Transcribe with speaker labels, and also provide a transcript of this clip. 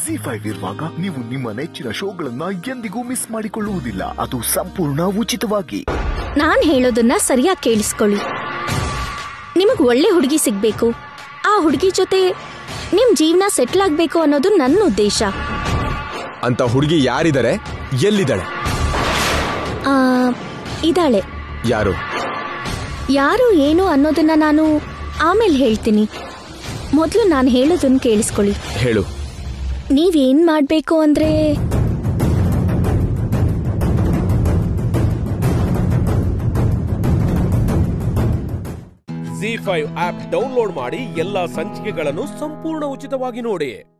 Speaker 1: G five ಇರುವಾಗ ನೀವು ನಿಮ್ಮ ನೆಚ್ಚಿನ ಶೋಗಳನ್ನ ಎಂದಿಗೂ ಮಿಸ್ ಮಾಡಿಕೊಳ್ಳುವುದಿಲ್ಲ ಅದು ಸಂಪೂರ್ಣ ಉಚಿತವಾಗಿ
Speaker 2: ನಾನ್ ಹೇಳೋದನ್ನ ಸರಿಯಾಗಿ ಕೇಳಿಸ್ಕೊಳ್ಳಿ ನಿಮಗ್ ಒಳ್ಳೆ ಹುಡುಗಿ ಸಿಗ್ಬೇಕು ಆ ಹುಡುಗಿ ಜೊತೆ ನಿಮ್ ಜೀವನ ಸೆಟ್ಲ್ ಆಗ್ಬೇಕು ಅನ್ನೋದು ನನ್ನ ಉದ್ದೇಶ
Speaker 3: ಅಂತ ಹುಡುಗಿ ಯಾರಿದ್ದಾರೆ ಎಲ್ಲಿದ್ದಾಳೆ
Speaker 2: ಆ, ಇದಾಳೆ
Speaker 3: ಯಾರು
Speaker 2: ಯಾರು ಏನು ಅನ್ನೋದನ್ನ ನಾನು ಆಮೇಲೆ ಹೇಳ್ತೀನಿ ಮೊದಲು ನಾನು ಹೇಳೋದನ್ನ ಕೇಳಿಸ್ಕೊಳ್ಳಿ
Speaker 3: ಹೇಳು
Speaker 2: ನೀವೇನ್ ಮಾಡ್ಬೇಕು ಅಂದ್ರೆ
Speaker 4: ಜಿ ಫೈವ್ ಆಪ್ ಡೌನ್ಲೋಡ್ ಮಾಡಿ ಎಲ್ಲಾ ಸಂಚಿಕೆಗಳನ್ನು ಸಂಪೂರ್ಣ ಉಚಿತವಾಗಿ ನೋಡಿ